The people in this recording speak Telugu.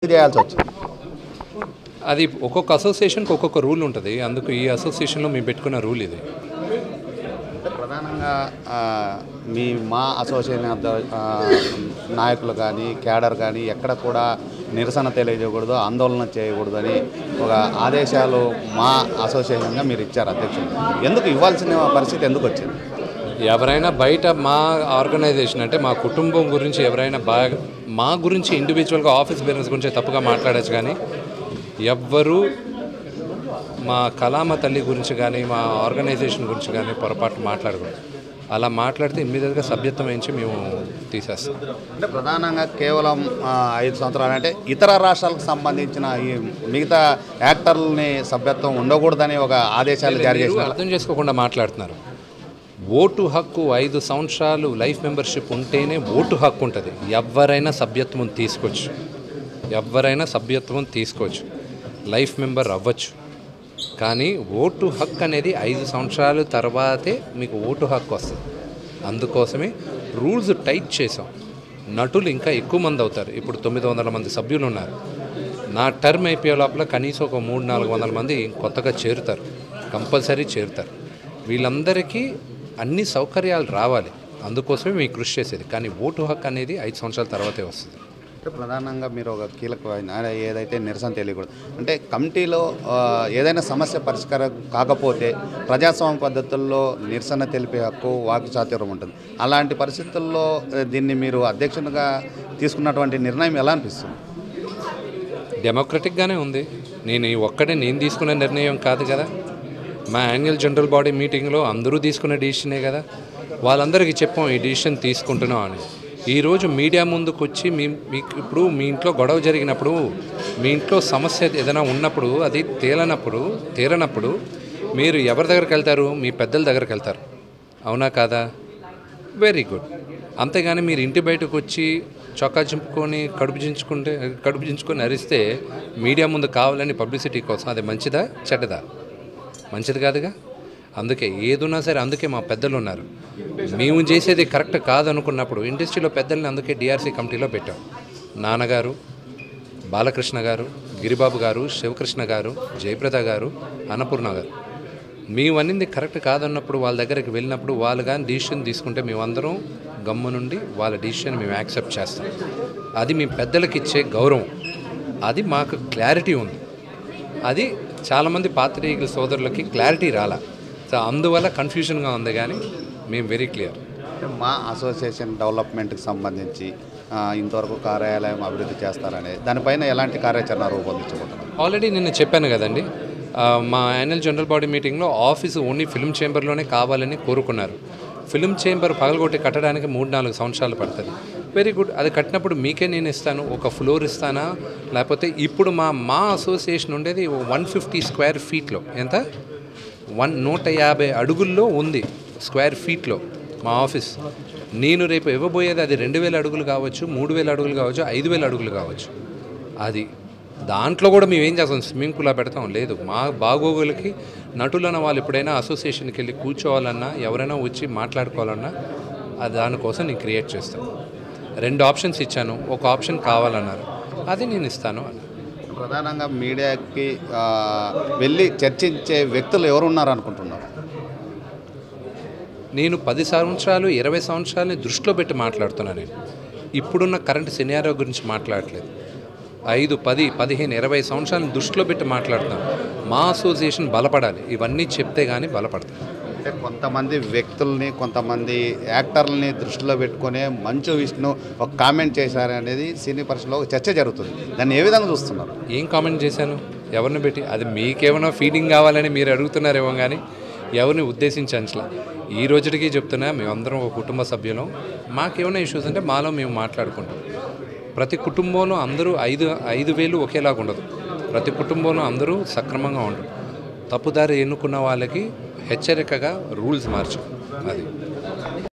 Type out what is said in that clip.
చేయాల్సి వచ్చింది అది ఒక్కొక్క అసోసియేషన్కి ఒక్కొక్క రూల్ ఉంటుంది అందుకు ఈ అసోసియేషన్లో మేము పెట్టుకున్న రూల్ ఇది అంటే ప్రధానంగా ఆ, మీ మా అసోసియేషన్ అధ్య- ఆ, నాయకులు కానీ క్యాడర్ కానీ ఎక్కడ కూడా నిరసన తెలియజేయకూడదు ఆందోళన చేయకూడదు అని ఒక ఆదేశాలు మా అసోసియేషన్గా మీరు ఇచ్చారు అధ్యక్షుడు ఎందుకు ఇవ్వాల్సిన పరిస్థితి ఎందుకు వచ్చింది ఎవరైనా బయట మా ఆర్గనైజేషన్ అంటే మా కుటుంబం గురించి ఎవరైనా బాగా మా గురించి ఇండివిజువల్గా ఆఫీస్ బిజినెస్ గురించి తప్పుగా మాట్లాడచ్చు కానీ ఎవ్వరూ మా కళామ తల్లి గురించి కానీ మా ఆర్గనైజేషన్ గురించి కానీ పొరపాటు మాట్లాడకూడదు అలా మాట్లాడితే ఇమ్మీడియట్గా సభ్యత్వం వేయించి మేము తీసేస్తాం అంటే ప్రధానంగా కేవలం ఆ, ఐదు సంవత్సరాలు అంటే ఇతర రాష్ట్రాలకు సంబంధించిన ఈ మిగతా యాక్టర్లని సభ్యత్వం ఉండకూడదని ఒక ఆదేశాలు జారీ మీరు చేసిన అర్థం చేసుకోకుండా మాట్లాడుతున్నారు ఓటు హక్కు ఐదు సంవత్సరాలు లైఫ్ మెంబర్షిప్ ఉంటేనే ఓటు హక్కు ఉంటుంది ఎవరైనా సభ్యత్వం తీసుకోవచ్చు ఎవరైనా సభ్యత్వం తీసుకోవచ్చు లైఫ్ మెంబర్ అవ్వచ్చు కానీ ఓటు హక్కు అనేది ఐదు సంవత్సరాల తర్వాతే మీకు ఓటు హక్కు వస్తుంది అందుకోసమే రూల్స్ టైట్ చేసాం నటులు ఇంకా ఎక్కువ మంది అవుతారు ఇప్పుడు తొమ్మిది వందల మంది సభ్యులు ఉన్నారు నా టర్మ్ అయిపోయే లోపల కనీసం ఒక మూడు నాలుగు వందల మంది కొత్తగా చేరుతారు కంపల్సరీ చేరుతారు వీళ్ళందరికీ అన్ని సౌకర్యాలు రావాలి అందుకోసమే మేము కృషి చేసేది కానీ ఓటు హక్కు అనేది ఐదు సంవత్సరాల తర్వాతే వస్తుంది అంటే ప్రధానంగా మీరు ఒక కీలకమైన అదే ఏదైతే నిరసన తెలియకూడదు అంటే కమిటీలో ఆ, ఏదైనా సమస్య పరిష్కారం కాకపోతే ప్రజాస్వామ్య పద్ధతుల్లో నిరసన తెలిపే హక్కు వాక్ చాతుర్యం ఉంటుంది అలాంటి పరిస్థితుల్లో ఆ, దీన్ని మీరు అధ్యక్షునిగా తీసుకున్నటువంటి నిర్ణయం ఎలా అనిపిస్తుంది డెమోక్రటిక్గానే ఉంది నేను ఈ ఒక్కడే నేను తీసుకున్న నిర్ణయం కాదు కదా మా యాన్యువల్ జనరల్ బాడీ మీటింగ్లో అందరూ తీసుకున్న డిసిషనే కదా వాళ్ళందరికీ చెప్పాం ఈ డిసిషన్ తీసుకుంటున్నాం అని ఈరోజు మీడియా ముందుకు వచ్చి మీ మీకు ఇప్పుడు మీ ఇంట్లో గొడవ జరిగినప్పుడు మీ ఇంట్లో సమస్య ఏదైనా ఉన్నప్పుడు అది తేలనప్పుడు తీరనప్పుడు మీరు ఎవరి దగ్గరికి వెళ్తారు మీ పెద్దల దగ్గరికి వెళ్తారు అవునా కాదా వెరీ గుడ్ అంతేగాని మీరు ఇంటి బయటకు వచ్చి చొక్కా చింపుకొని కడుపు చించుకుంటే కడుపు చించుకొని అరిస్తే మీడియా ముందు కావాలని పబ్లిసిటీ కోసం అది మంచిదా చెడ్డదా మంచిది కాదుగా అందుకే ఏదున్నా సరే అందుకే మా పెద్దలు ఉన్నారు మేము చేసేది కరెక్ట్ కాదనుకున్నప్పుడు ఇండస్ట్రీలో పెద్దల్ని అందుకే డిఆర్సీ కమిటీలో పెట్టాం నాన్నగారు బాలకృష్ణ గారు గిరిబాబు గారు శివకృష్ణ గారు జయప్రద గారు అన్నపూర్ణ గారు మేము అన్నింది కరెక్ట్ కాదన్నప్పుడు వాళ్ళ దగ్గరికి వెళ్ళినప్పుడు వాళ్ళు కానీ డిసిషన్ తీసుకుంటే మేమందరం గమ్ము నుండి వాళ్ళ డిసిషన్ మేము యాక్సెప్ట్ చేస్తాం అది మీ పెద్దలకు ఇచ్చే గౌరవం అది మాకు క్లారిటీ ఉంది అది చాలామంది పాత్రికేయుల సోదరులకి క్లారిటీ రాలా సో అందువల్ల కన్ఫ్యూజన్గా ఉంది కానీ మేము వెరీ క్లియర్ అంటే మా అసోసియేషన్ డెవలప్మెంట్కి సంబంధించి ఆ, ఇంతవరకు కార్యాలయం అభివృద్ధి చేస్తారనే దానిపైన ఎలాంటి కార్యాచరణ రూపొందించబోతున్నారు ఆల్రెడీ నిన్న చెప్పాను కదండి ఆ, మా యాన్యువల్ జనరల్ బాడీ మీటింగ్లో ఆఫీసు ఓన్లీ ఫిల్మ్ చేంబర్లోనే కావాలని కోరుకున్నారు ఫిల్మ్ చేంబర్ పగలగొట్టి కట్టడానికి మూడు నాలుగు సంవత్సరాలు పడుతుంది వెరీ గుడ్ అది కట్టినప్పుడు మీకే నేను ఇస్తాను ఒక ఫ్లోర్ ఇస్తానా లేకపోతే ఇప్పుడు మా మా అసోసియేషన్ ఉండేది వన్ ఫిఫ్టీ స్క్వేర్ ఫీట్లో ఎంత వన్ నూట యాభై అడుగుల్లో ఉంది స్క్వేర్ ఫీట్లో మా ఆఫీస్ నేను రేపు ఇవ్వబోయేది అది రెండు వేల అడుగులు కావచ్చు మూడు వేల అడుగులు కావచ్చు ఐదు వేల అడుగులు కావచ్చు అది దాంట్లో కూడా మేము ఏం చేస్తాం స్విమ్మింగ్ పూల్ పెడతాం లేదు మా బాగోగులకి నటులన్న వాళ్ళు ఎప్పుడైనా అసోసియేషన్కి వెళ్ళి కూర్చోవాలన్నా ఎవరైనా వచ్చి మాట్లాడుకోవాలన్నా అది దానికోసం నేను క్రియేట్ చేస్తాను రెండు ఆప్షన్స్ ఇచ్చాను ఒక ఆప్షన్ కావాలన్నారు అది నేను ఇస్తాను అన్న ప్రధానంగా మీడియాకి ఆ, వెళ్ళి చర్చించే వ్యక్తులు ఎవరు ఉన్నారు అనుకుంటున్నారు నేను పది సంవత్సరాలు ఇరవై సంవత్సరాలని దృష్టిలో పెట్టి మాట్లాడుతున్నాను నేను ఇప్పుడున్న కరెంట్ సినారియో గురించి మాట్లాడట్లేదు ఐదు పది పదిహేను ఇరవై సంవత్సరాలను దృష్టిలో పెట్టి మాట్లాడుతున్నాను మా అసోసియేషన్ బలపడాలి ఇవన్నీ చెప్తే కానీ బలపడతాయి అంటే కొంతమంది వ్యక్తుల్ని కొంతమంది యాక్టర్లని దృష్టిలో పెట్టుకునే మంచు విష్ణు ఒక కామెంట్ చేశారనేది సినీ పరిశ్రమలో ఒక చర్చ జరుగుతుంది దాన్ని ఏ విధంగా చూస్తున్నారు ఏం కామెంట్ చేశాను ఎవరిని పెట్టి అది మీకేమైనా ఫీడింగ్ కావాలని మీరు అడుగుతున్నారేమో కానీ ఎవరిని ఉద్దేశించంచలా ఈ రోజుకి చెప్తున్నా మేమందరం ఒక కుటుంబ సభ్యులం మాకేమైనా ఇష్యూస్ అంటే మాలో మేము మాట్లాడుకుంటాం ప్రతి కుటుంబంలో అందరూ ఐదు ఐదు వేలు ఒకేలాగా ఉండదు ప్రతి కుటుంబంలో అందరూ సక్రమంగా ఉండరు తప్పుదారి ఎన్నుకున్న వాళ్ళకి హెచ్చరికగా రూల్స్ మార్చాం అది